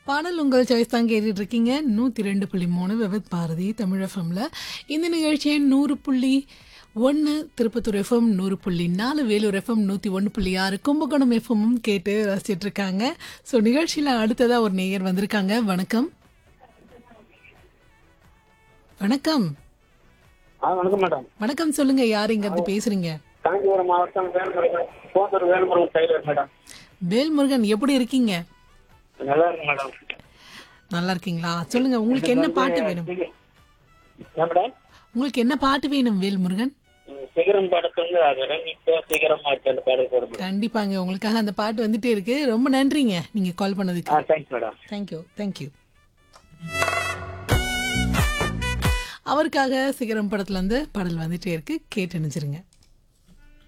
பாடல் உங்கள் சாய்ஸ் தான் கேட்டுட்டு இருக்கீங்க நூற்றி ரெண்டு புள்ளி மூணு விவத் பாரதி தமிழ் எஃப்எம்ல இந்த நிகழ்ச்சியை நூறு புள்ளி ஒன்று திருப்பத்தூர் எஃப்எம் நூறு புள்ளி நாலு வேலூர் எஃப்எம் நூற்றி ஒன்று புள்ளி ஆறு கும்பகோணம் எஃப்எம்மும் கேட்டு ரசிச்சிட்டு இருக்காங்க ஸோ நிகழ்ச்சியில் அடுத்ததாக ஒரு நேயர் வந்திருக்காங்க வணக்கம் வணக்கம் ஆ வணக்கம் மேடம் வணக்கம் சொல்லுங்க யார் இருந்து பேசுறீங்க காஞ்சிபுரம் மாவட்டம் வேல்முருகன் போந்தூர் வேல்முருகன் டெய்லர் மேடம் வேல்முருகன் எப்படி இருக்கீங்க நல்லா இருக்கு மேடம் நல்லா இருக்கீங்களா சொல்லுங்க உங்களுக்கு என்ன பாட்டு வேணும் ஏன் மேடம் உங்களுக்கு என்ன பாட்டு வேணும் வேல்முருகன் ம், சிகரம் படத்துல அது ரமிக்கோ சிகரம் ஆச்சு அந்த பாடல் போடும் கண்டிப்பாங்க உங்களுக்காக அந்த பாட்டு வந்துட்டே இருக்கு ரொம்ப நன்றிங்க நீங்க கால் ஆ பண்ணதுக்கு தேங்க்ஸ் மேடம் தேங்க்யூ தேங்க்யூ அவருக்காக சிகரம் படத்துல இருந்து பாடல் வந்துட்டே இருக்கு கேட்டு நினைச்சிருங்க